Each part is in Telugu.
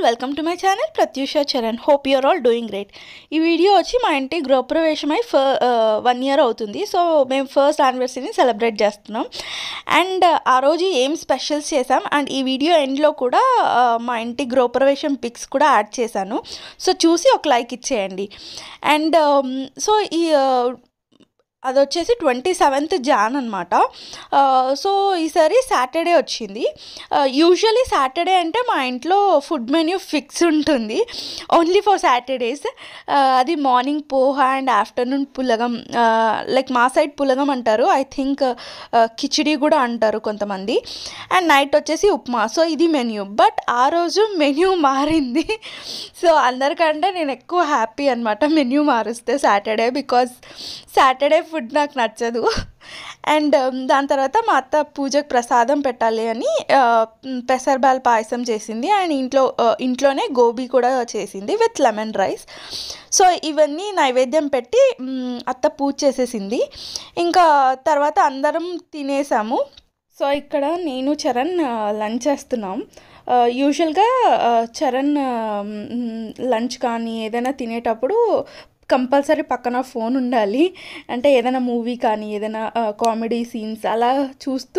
welcome to my channel Prathyusha Charan hope your all doing great ఈ వీడియో వచ్చి మా ఇంటి గృహప్రవేశమై ఫ వన్ ఇయర్ అవుతుంది సో మేము ఫస్ట్ యానివర్సరీని సెలబ్రేట్ చేస్తున్నాం అండ్ ఆ రోజు ఏం స్పెషల్స్ చేసాం అండ్ ఈ వీడియో ఎండ్లో కూడా ఆ, మా ఇంటి గృహప్రవేశం పిక్స్ కూడా యాడ్ చేశాను సో చూసి ఒక లైక్ ఇచ్చేయండి అండ్ సో ఈ ఆ, అది వచ్చేసి ట్వంటీ సెవెంత్ జాన్ అనమాట సో ఈసారి సాటర్డే వచ్చింది యూజువలీ సాటర్డే అంటే మా ఇంట్లో ఫుడ్ మెన్యూ ఫిక్స్ ఉంటుంది ఓన్లీ ఫర్ సాటర్డేస్ అది మార్నింగ్ పోహా అండ్ ఆఫ్టర్నూన్ పులగం లైక్ మా సైడ్ పులగం అంటారు ఐ థింక్ కిచిడి కూడా అంటారు కొంతమంది అండ్ నైట్ వచ్చేసి ఉప్మా సో ఇది మెన్యూ బట్ ఆ రోజు మెన్యూ మారింది సో అందరికంటే నేను ఎక్కువ హ్యాపీ అనమాట మెన్యూ మారుస్తే సాటర్డే బికాజ్ సాటర్డే ఫుడ్ నాకు నచ్చదు అండ్ దాని తర్వాత మా అత్త పూజకు ప్రసాదం పెట్టాలి అని ఆ, పెసరబాల్ పాయసం చేసింది అండ్ ఇంట్లో ఆ, ఇంట్లోనే గోబీ కూడా చేసింది విత్ లెమన్ రైస్ సో ఇవన్నీ నైవేద్యం పెట్టి మ్, అత్త పూజ చేసేసింది ఇంకా తర్వాత అందరం తినేసాము సో ఇక్కడ నేను చరణ్ లంచ్ చేస్తున్నాం యూజువల్గా చరణ్ లంచ్ కానీ ఏదైనా తినేటప్పుడు కంపల్సరీ పక్కన ఫోన్ ఉండాలి అంటే ఏదైనా మూవీ కానీ ఏదైనా కామెడీ సీన్స్ అలా చూస్తూ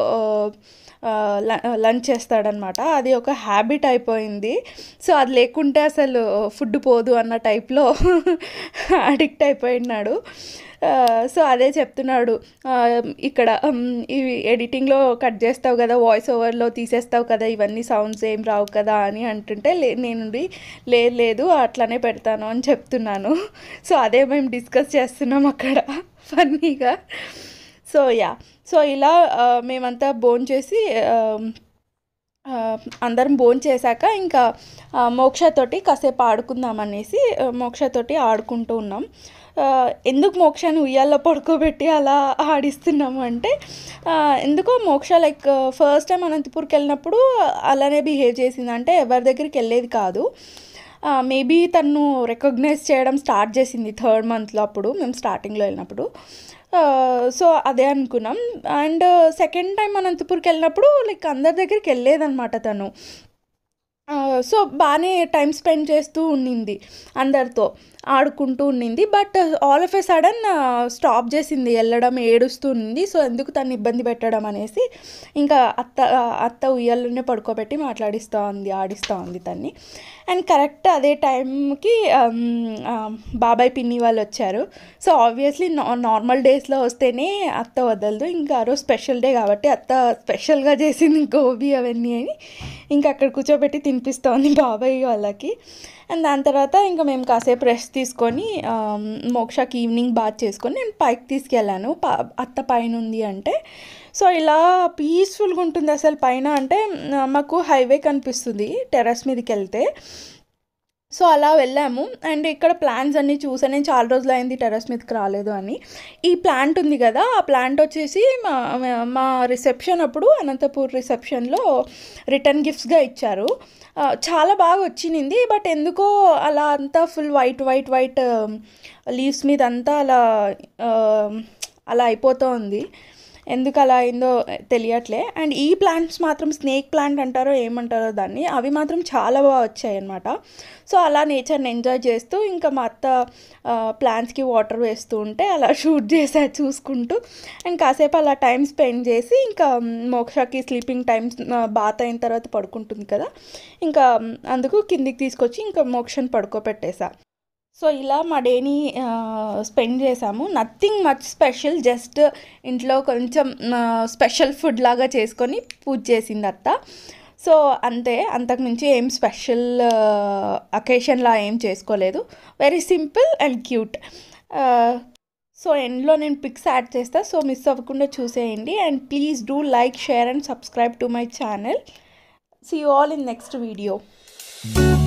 లంచ్ చేస్తాడనమాట అది ఒక హ్యాబిట్ అయిపోయింది సో అది లేకుంటే అసలు ఫుడ్ పోదు అన్న టైప్లో అడిక్ట్ అయిపోయినాడు సో అదే చెప్తున్నాడు ఆ, ఇక్కడ ఉమ్, ఇవి ఎడిటింగ్లో కట్ చేస్తావు కదా వాయిస్ ఓవర్లో తీసేస్తావు కదా ఇవన్నీ సౌండ్స్ ఏం రావు కదా అని అంటుంటే లే నేనుండి లేదు లేదు అట్లానే పెడతాను అని చెప్తున్నాను సో అదే మేము డిస్కస్ చేస్తున్నాం అక్కడ ఫన్నీగా సో యా సో ఇలా ఆ, మేమంతా బోన్ చేసి ఆ, ఆ, అందరం భోజనం చేశాక ఇంకా ఆ, మోక్షతోటి కాసేపు ఆడుకుందాం అనేసి ఆ, మోక్షతోటి ఆడుకుంటూ ఉన్నాం ఆ, ఎందుకు మోక్షని ఉయ్యాల్లో పడుకోబెట్టి అలా ఆడిస్తున్నాము అంటే ఆ, ఎందుకో మోక్ష లైక్ ఫస్ట్ టైం అనంతపూర్కి వెళ్ళినప్పుడు అలానే బిహేవ్ చేసింది అంటే ఎవరి దగ్గరికి వెళ్ళేది కాదు మేబీ తను రికగ్నైజ్ చేయడం స్టార్ట్ చేసింది థర్డ్ మంత్లో అప్పుడు మేము స్టార్టింగ్లో వెళ్ళినప్పుడు సో అదే అనుకున్నాం అండ్ సెకండ్ టైం అనంతపూర్కి వెళ్ళినప్పుడు లైక్ అందరి దగ్గరికి వెళ్ళేదన్నమాట తను సో బాగానే టైం స్పెండ్ చేస్తూ ఉండింది అందరితో ఆడుకుంటూ ఉండింది but all of a sudden stop చేసింది వెళ్ళడం ఏడుస్తూ ఉంది సో ఎందుకు తను ఇబ్బంది పెట్టడం అనేసి ఇంకా అత్త అత్త ఉయ్యాల్లోనే పడుకోబెట్టి మాట్లాడిస్తూ ఉంది ఆడిస్తూ ఉంది తన్ని అండ్ కరెక్ట్ అదే టైంకి బాబాయ్ పిన్ని వాళ్ళు వచ్చారు సో ఆబ్వియస్లీ నార్మల్ డేస్లో వస్తేనే అత్త వదలదు ఇంకా ఆ రోజు స్పెషల్ డే కాబట్టి అత్త స్పెషల్గా చేసింది గోబీ అవన్నీ అని ఇంకా అక్కడ కూర్చోబెట్టి తినిపిస్తోంది బాబాయ్ వాళ్ళకి అండ్ దాని తర్వాత ఇంకా మేము కాసేపు రెస్ట్ తీసుకొని ఆ, మోక్షకి ఈవినింగ్ బాత్ చేసుకొని నేను పైకి తీసుకెళ్ళాను పా అత్త పైన ఉంది అంటే సో ఇలా పీస్ఫుల్గా ఉంటుంది అసలు పైన అంటే ఆ, మాకు హైవే కనిపిస్తుంది టెర్రస్ మీదకి వెళ్తే సో అలా వెళ్ళాము అండ్ ఇక్కడ ప్లాంట్స్ అన్నీ చూసాను నేను చాలా రోజులు అయింది టెర్రస్ మీదకి రాలేదు అని ఈ ప్లాంట్ ఉంది కదా ఆ ప్లాంట్ వచ్చేసి మా మా రిసెప్షన్ అప్పుడు అనంతపూర్ రిసెప్షన్లో రిటర్న్ గిఫ్ట్స్గా ఇచ్చారు ఆ, చాలా బాగా వచ్చింది బట్ ఎందుకో అలా అంతా full white white white leaves మీద అంతా అలా ఆ, అలా అయిపోతూ ఉంది ఎందుకు అలా అయిందో తెలియట్లే అండ్ ఈ ప్లాంట్స్ మాత్రం స్నేక్ ప్లాంట్ అంటారో ఏమంటారో దాన్ని అవి మాత్రం చాలా బాగా వచ్చాయి అనమాట సో అలా నేచర్ని ఎంజాయ్ చేస్తూ ఇంకా మా అత్త ప్లాంట్స్కి వాటర్ వేస్తూ ఉంటే అలా షూట్ చేసా చూసుకుంటూ అండ్ కాసేపు అలా టైం స్పెండ్ చేసి ఇంకా మోక్షకి స్లీపింగ్ టైం బాత్ అయిన తర్వాత పడుకుంటుంది కదా ఇంకా అందుకు కిందికి తీసుకొచ్చి ఇంకా మోక్షని పడుకోబెట్టేసా సో ఇలా మా డేని స్పెండ్ చేసాము నథింగ్ మచ్ స్పెషల్ జస్ట్ ఇంట్లో కొంచెం స్పెషల్ ఫుడ్ లాగా చేసుకొని పూజ చేసింది అత్త సో అంతే అంతకుమించి ఏం స్పెషల్ అకేషన్లా ఏం చేసుకోలేదు very simple and cute so ఎండ్లో నేను పిక్స్ యాడ్ చేస్తా సో మిస్ అవ్వకుండా చూసేయండి and please do like share and subscribe to my channel see you all in next video